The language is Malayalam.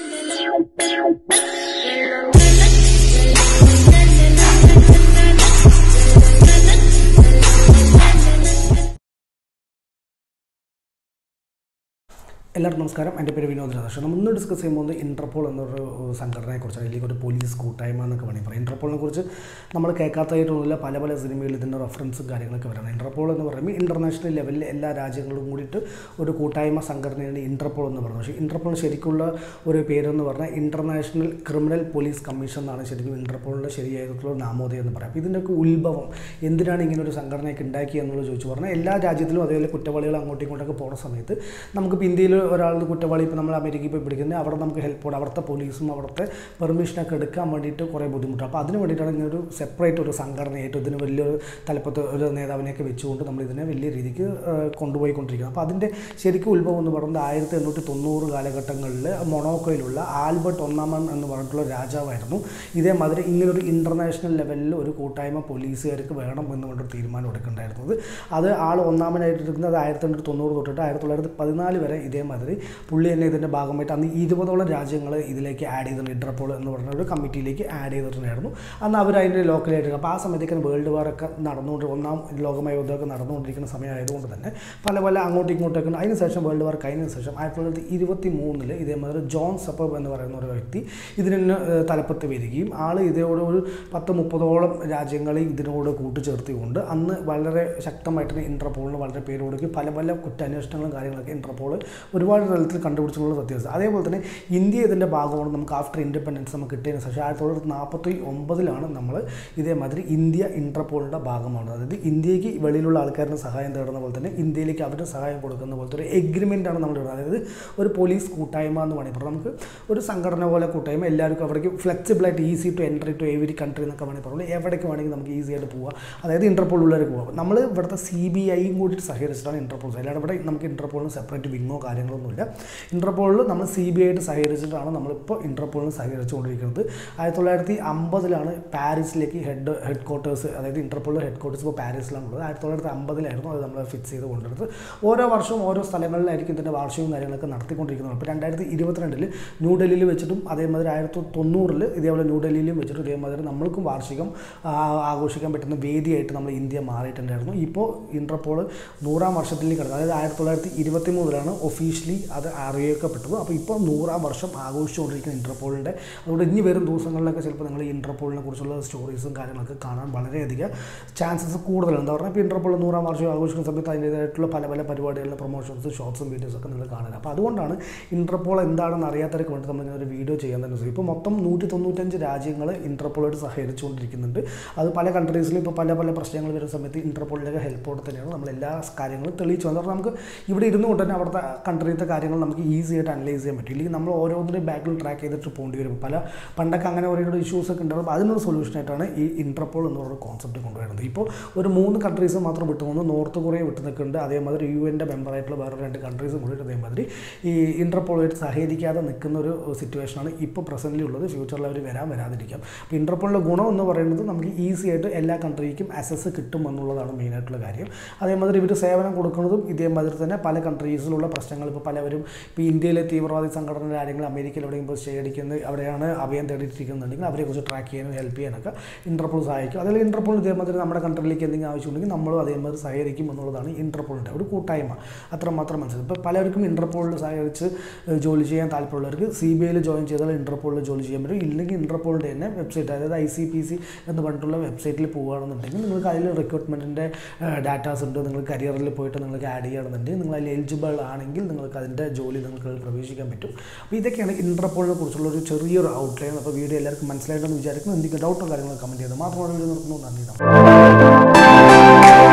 എല്ലാവർക്കും നമസ്കാരം എൻ്റെ പേര് വിനോദ് രാധാകൃഷ്ണൻ നമ്മൾ ഇന്ന് ഡിസ്കസ് ചെയ്യുമ്പോൾ ഇൻ്റർപോൾ എന്നൊരു സംഘടനയെക്കുറിച്ചാണ് അല്ലെങ്കിൽ ഒരു പോലീസ് കൂട്ടായ്മ എന്നൊക്കെ വേണമെങ്കിൽ പറയാം ഇൻ്റർപോളിനെ കുറിച്ച് നമ്മൾ കേൾക്കാത്തതായിട്ടൊന്നുമില്ല പല പല സിനിമയിൽ ഇതിൻ്റെ റെഫറൻസും കാര്യങ്ങളൊക്കെ വരണം ഇൻ്റർപോൾ എന്ന് പറയുമ്പോൾ ഇൻ്റർനാഷണൽ ലെവലിൽ എല്ലാ രാജ്യങ്ങളും കൂടിയിട്ട് ഒരു കൂട്ടായ്മ സംഘടനയാണ് ഇൻ്റർപോൾ എന്ന് പറയുന്നത് പക്ഷേ ഇൻ്റർപോൾ ശരിക്കുള്ള ഒരു പേരെന്ന് പറഞ്ഞാൽ ഇൻ്റർനാഷണൽ ക്രിമിനൽ പോലീസ് കമ്മീഷൻ എന്നാണ് ശരിക്കും ഇൻ്റർപോളിൻ്റെ ശരിയായിട്ടുള്ള നാമോദയം എന്ന് പറയാം അപ്പോൾ ഇതിൻ്റെയൊക്കെ ഉത്ഭവം എന്തിനാണ് ഇങ്ങനെ ഒരു സംഘടനയൊക്കെ ഉണ്ടാക്കിയത് എന്നുള്ളത് ചോദിച്ചു പറഞ്ഞാൽ എല്ലാ രാജ്യത്തിലും അതേപോലെ കുറ്റവാളികൾ അങ്ങോട്ടും ഇങ്ങോട്ടൊക്കെ പോകുന്ന സമയത്ത് നമുക്കിപ്പോൾ ഇന്ത്യയിൽ ഒരാൾ കുറ്റവാളി ഇപ്പോൾ നമ്മൾ അമേരിക്കയിൽ പോയി പിടിക്കുന്നത് അവിടെ നമുക്ക് ഹെൽപ്പ് അവിടുത്തെ പോലീസും അവിടുത്തെ പെർമിഷനൊക്കെ എടുക്കാൻ വേണ്ടിയിട്ട് കുറേ ബുദ്ധിമുട്ട് അപ്പോൾ അതിന് വേണ്ടിയിട്ടാണ് ഇങ്ങനെ ഒരു സെപ്പറേറ്റ് ഒരു സംഘടനയായിട്ട് ഇതിന് വലിയൊരു തലപ്പത്ത് ഒരു നേതാവിനെയൊക്കെ വെച്ചുകൊണ്ട് നമ്മൾ ഇതിനെ വലിയ രീതിക്ക് ആ, കൊണ്ടുപോയിക്കൊണ്ടിരിക്കുന്നത് അപ്പോൾ അതിൻ്റെ ശരിക്കും ഉത്ഭവം എന്ന് പറയുന്നത് ആയിരത്തി എണ്ണൂറ്റി തൊണ്ണൂറ് കാലഘട്ടങ്ങളിൽ മൊണോക്കോയിലുള്ള ആൽബർട്ട് ഒന്നാമൻ എന്ന് പറഞ്ഞിട്ടുള്ള രാജാവായിരുന്നു ഇതേമാതിരി ഇങ്ങനൊരു ഇൻ്റർനാഷണൽ ലെവലിൽ ഒരു കൂട്ടായ്മ പോലീസുകാർക്ക് വേണം എന്ന് കൊണ്ടൊരു തീരുമാനം എടുക്കേണ്ടായിരുന്നത് അത് ആൾ ഒന്നാമനായിട്ടിരിക്കുന്നത് ആയിരത്തി എണ്ണൂറ്റി തൊണ്ണൂറ് തൊട്ടിട്ട് ആയിരത്തി തൊള്ളായിരത്തി പതിനാല് വരെ ഇതേമാതിരി പുള്ളി തന്നെ ഇതിൻ്റെ ഭാഗമായിട്ട് അന്ന് ഇരുപതോളം രാജ്യങ്ങൾ ഇതിലേക്ക് ആഡ് ചെയ്തിട്ടുണ്ട് ഇൻ്റർപോൾ എന്ന് പറഞ്ഞ ഒരു കമ്മിറ്റിയിലേക്ക് ആഡ് ചെയ്തിട്ടുണ്ടായിരുന്നു അന്ന് അവർ അതിൻ്റെ ലോക്കലായിട്ട് അപ്പോൾ ആ സമയത്തേക്ക് വേൾഡ് വാറൊക്കെ നടന്നുകൊണ്ട് ഒന്നാം ലോകമായ യുദ്ധമൊക്കെ നടന്നുകൊണ്ടിരിക്കുന്ന സമയമായതുകൊണ്ട് തന്നെ പല പല അങ്ങോട്ടും ഇങ്ങോട്ടൊക്കെ അതിന് ശേഷം വേൾഡ് വാർ കഴിഞ്ഞതിന് ശേഷം ആയിരത്തി തൊള്ളായിരത്തി ഇരുപത്തി മൂന്നിൽ ഇതേമാതിരി ജോൺ സപ്പബ് എന്ന് പറയുന്ന ഒരു വ്യക്തി ഇതിന് ഏഹ്, തലപ്പത്ത് വരികയും ആൾ ഇതോട് ഒരു പത്ത് മുപ്പതോളം രാജ്യങ്ങളെ ഇതിനോട് കൂട്ടിച്ചേർത്തിക്കൊണ്ട് അന്ന് വളരെ ശക്തമായിട്ട് തന്നെ ഇൻ്റർപോളിന് വളരെ പേര് കൊടുക്കുകയും പല പല കുറ്റാന്വേഷണങ്ങളും കാര്യങ്ങളൊക്കെ ഇൻ്റർപോൾ ഒരുപാട് തലത്തിൽ കണ്ടുപിടിച്ചിട്ടുള്ള സത്യാവസ്ഥ അതേപോലെ തന്നെ ഇന്ത്യ ഇതിൻ്റെ ഭാഗമാണ് നമുക്ക് ആഫ്റ്റർ ഇൻഡിപെൻഡൻസ് നമുക്ക് കിട്ടിയതിന് ശേഷം ആയിരത്തി തൊള്ളായിരത്തി നാൽപ്പത്തി ഒമ്പതിലാണ് നമ്മൾ ഇതേമാതിരി ഇന്ത്യ ഇൻ്റർപോളിൻ്റെ ഭാഗമാണ് അതായത് ഇന്ത്യക്ക് വെളിയിലുള്ള ആൾക്കാരുടെ സഹായം തേടുന്ന പോലെ തന്നെ ഇന്ത്യയിലേക്ക് അവരുടെ സഹായം കൊടുക്കുന്ന പോലത്തെ ഒരു എഗ്രിമെൻ്റ് ആണ് നമ്മൾ ഇടുന്നത് അതായത് ഒരു പോലീസ് കൂട്ടായ്മ എന്ന് വേണമെങ്കിൽ പറയാം നമുക്ക് ഒരു സംഘടന പോലെ കൂട്ടായ്മ എല്ലാവർക്കും അവിടേക്ക് ഫ്ലെക്സിബിളായിട്ട് easy to entry to every country എന്നൊക്കെ വേണമെങ്കിൽ പറയുള്ളൂ എവിടേക്ക് വേണമെങ്കിൽ നമുക്ക് ഈസി ആയിട്ട് പോവാം അതായത് ഇൻ്റർപോൾ ഉള്ളവർക്ക് പോകാം നമ്മൾ ഇവിടുത്തെ സി ബി ഐയും കൂടി സഹകരിച്ചിട്ടാണ് ഇൻ്റർപോൾ അല്ലാതെ ഇവിടെ നമുക്ക് ഇൻ്റർപോളിന് സെപ്പറേറ്റ് വിങ്ങോ കാര്യങ്ങളൊന്നുമില്ല ഇൻ്റർപോളിൽ നമ്മൾ സി ബി ഐ ആയിട്ട് സഹകരിച്ചിട്ടാണ് നമ്മളിപ്പോൾ ഇൻ്റർപോളിന് സഹകരിച്ചുകൊണ്ടിരിക്കുന്നത് ആയിരത്തി തൊള്ളായിരത്തി അമ്പതിലാണ് പാരീസിലേക്ക് ഹെഡ് ഹെഡ് ക്വാർട്ടേഴ്സ് അതായത് ഇൻ്റർപോളിൻ്റെ ഹെഡ് ക്വാർട്ടേഴ്സ് ഇപ്പോൾ പാരീസിലാണ് ഉള്ളത് ആയിരത്തി തൊള്ളായിരത്തി അമ്പതിലായിരുന്നു അത് നമ്മൾ ഫിക്സ് ചെയ്ത് കൊണ്ടുവരുന്നത് ഓരോ വർഷവും ഓരോ സ്ഥലങ്ങളിലായിരിക്കും ഇതിൻ്റെ വാർഷികവും കാര്യങ്ങളൊക്കെ നടത്തിക്കൊണ്ടിരിക്കുന്നത് ഇപ്പോൾ രണ്ടായിരത്തി ഇരുപത്തിരണ്ടിൽ ന്യൂഡൽഹിയിൽ വെച്ചിട്ടും അതേമാതിരി ആയിരത്തി തൊണ്ണൂറിൽ ഇതേപോലെ ന്യൂഡൽഹിയിലും വെച്ചിട്ട് ഇതേമാതിരി നമ്മൾക്കും വാർഷികം ആ, ആഘോഷിക്കാൻ പറ്റുന്ന വേദിയായിട്ട് നമ്മൾ ഇന്ത്യ മാറിയിട്ടുണ്ടായിരുന്നു ഇപ്പോൾ ഇൻ്റർപോൾ നൂറാം വർഷത്തിലേക്ക് കടന്നു അതായത് ആയിരത്തി തൊള്ളായിരത്തി ഇരുപത്തി മൂന്നിലാണ് ഒഫീഷ്യലി അത് അറിയിക്കപ്പെട്ടത് അപ്പോൾ ഇപ്പോൾ നൂറാം വർഷം ആഘോഷിച്ചുകൊണ്ടിരിക്കുന്ന ഇൻ്റർപോളിൻ്റെ അതുകൊണ്ട് ഇനി വരും ദിവസങ്ങളിലൊക്കെ ചിലപ്പോൾ നിങ്ങൾ ഇൻ്റർപോളിനെ കുറിച്ചുള്ള സ്റ്റോറീസും കാര്യങ്ങളൊക്കെ കാണാൻ വളരെയധികം ചാൻസസ് കൂടുതലാണ് എന്താ പറഞ്ഞാൽ ഇപ്പോൾ ഇൻ്റർപോൾ നൂറാം വർഷം ആഘോഷിക്കുന്ന സമയത്ത് അതിൻ്റേതായിട്ടുള്ള പല പല പരിപാടികളിലെ പ്രൊമോഷൻസ് ഷോർട്സും വീഡിയോസൊക്കെ നിങ്ങൾ കാണാൻ അപ്പോൾ അതുകൊണ്ടാണ് ഇൻ്റർപോൾ എന്താണെന്ന് അറിയാത്തവർക്ക് വേണ്ടി നമ്മൾ ഇങ്ങനെ ഒരു വീഡിയോ ചെയ്യാൻ തന്നെ ശ്രമിക്കും ഇപ്പോൾ മൊത്തം നൂറ്റി തൊണ്ണൂറ്റഞ്ച് രാജ്യങ്ങൾ ഇൻ്റർപോളായിട്ട് സഹകരിച്ചുകൊണ്ടിരിക്കുന്നുണ്ട് അത് പല കൺട്രീസിലും ഇപ്പോൾ പല പല പ്രശ്നങ്ങൾ വരുന്ന സമയത്ത് ഇൻ്റർപോളിൻ്റെ ഹെൽപ്പോടെ തന്നെയാണ് നമ്മൾ എല്ലാ കാര്യങ്ങളും തെളിയിച്ചു വന്നത് നമുക്ക് ഇവിടെ ഇരുന്ന് കൊണ്ട് തന്നെ അവിടുത്തെ കൺട്രിയിലത്തെ കാര്യങ്ങൾ നമുക്ക് ഈസി ആയിട്ട് അനലൈസ് ചെയ്യാൻ പറ്റും ഇല്ലെങ്കിൽ നമ്മൾ ഓരോന്നിനും ബാക്കിൽ ട്രാക്ക് ചെയ്തിട്ട് പോകേണ്ടി വരും പല പണ്ടൊക്കെ അങ്ങനെ ഓരോ ഇഷ്യൂസ് ഒക്കെ ഉണ്ടാകും അതിനൊരു സൊല്യൂഷനായിട്ടാണ് ഈ ഇൻ്റർപോൾ എന്ന് പറയുന്ന കോൺസെപ്റ്റ് കൊണ്ടുവരുന്നത് ഇപ്പോൾ ഒരു മൂന്ന് കൺട്രീസ് മാത്രം വിട്ടു പോകുന്നു നോർത്ത് കൊറിയ വിട്ടു നിൽക്കുന്നുണ്ട് അതേമാതിരി യു എൻ്റെ മെമ്പറായിട്ടുള്ള വേറെ രണ്ട് കൺട്രീസും കൂടി അതേമാതിരി ഈ ഇൻ്റർപോളായിട്ട് സഹകരിക്കാതെ നിൽക്കുന്ന ഒരു സിറ്റുവേഷനാണ് ഇപ്പോൾ പ്രസൻ്റ്ലി ഉള്ളത് ഫ്യൂച്ചറിൽ അവർ വരാൻ വരാതിരിക്കാം അപ്പോൾ ഇൻ്റർപോളിൻ്റെ ഗുണം എന്ന് പറയുന്നത് നമുക്ക് ഈസി ആയിട്ട് എല്ലാ കൺട്രിക്കും അസസ് കിട്ടും എന്നുള്ളതാണ് മെയിനായിട്ടുള്ള കാര്യം അതേമാതിരി ഇവർ സേവനം കൊടുക്കുന്നതും ഇതേമാതിരി തന്നെ പല കൺട്രീസിലുള്ള പ്രശ്നങ്ങൾ ഇപ്പോൾ പലവരും ഇപ്പോൾ ഇന്ത്യയിലെ തീവ്രവാദി സംഘടന കാര്യങ്ങൾ അമേരിക്കയിൽ എവിടെയും പോയി സ്റ്റേ അടിക്കുന്നത് അവിടെയാണ് അഭയം തേടിയിരിക്കുന്നുണ്ടെങ്കിൽ അവരെക്കുറിച്ച് ട്രാക്ക് ചെയ്യാനും ഹെൽപ്പ് ചെയ്യാനൊക്കെ ഇൻ്റർപോൾ സഹായിക്കും അതിൽ ഇൻ്റർപോൾ ഇതേമാതിരി നമ്മുടെ കൺട്രിയിലേക്ക് എന്തെങ്കിലും ആവശ്യമുണ്ടെങ്കിൽ നമ്മളും അതേമാതിരി സഹകരിക്കും എന്നുള്ളതാണ് ഇൻ്റർപോളിൻ്റെ ഒരു കൂട്ടായ്മ അത്രമാത്രം മനസ്സിലായി ഇപ്പോൾ പലർക്കും ഇൻ്റർപോളിൽ സഹകരിച്ച് ഏഹ്, ജോലി ചെയ്യാൻ താല്പര്യമുള്ളവർക്ക് സി ബി ഐയിൽ ജോയിൻ ചെയ്താൽ ഇൻ്റർപോളിൽ ജോലി ചെയ്യാൻ പറ്റും ഇല്ലെങ്കിൽ ഇൻ്റർപോളിൻ്റെ തന്നെ വെബ്സൈറ്റ് അതായത് ഐ സി പി സി എന്ന് പറഞ്ഞിട്ടുള്ള വെബ്സൈറ്റിൽ പോകുകയാണെന്നുണ്ടെങ്കിൽ നിങ്ങൾക്ക് അതിൽ റിക്രൂട്ട്മെൻറ്റിൻ്റെ ഡാറ്റാസ് ഉണ്ട് നിങ്ങൾ കരിയറിൽ പോയിട്ട് നിങ്ങൾക്ക് ആഡ് ചെയ്യുകയാണെന്നുണ്ടെങ്കിൽ നിങ്ങൾ അതിൽ എലിജിബിൾ ആണെങ്കിൽ നിങ്ങൾക്ക് അതിൻ്റെ ജോലി നിങ്ങൾക്ക് അതിൽ പ്രവേശിക്കാൻ പറ്റും അപ്പോൾ ഇതൊക്കെയാണ് ഇൻ്റർപോളിനെ കുറിച്ചുള്ള ഒരു ചെറിയൊരു ഔട്ട്ലൈൻ അപ്പോൾ വീഡിയോ എല്ലാവർക്കും മനസ്സിലായിട്ടെന്ന് വിചാരിക്കുന്നു എന്തെങ്കിലും ഡൗട്ടോ കാര്യങ്ങളോ കമൻറ്റ് ചെയ്ത് മാത്രമാണ് വീഡിയോ നിർത്തുന്നു നന്ദി നമസ്കാരം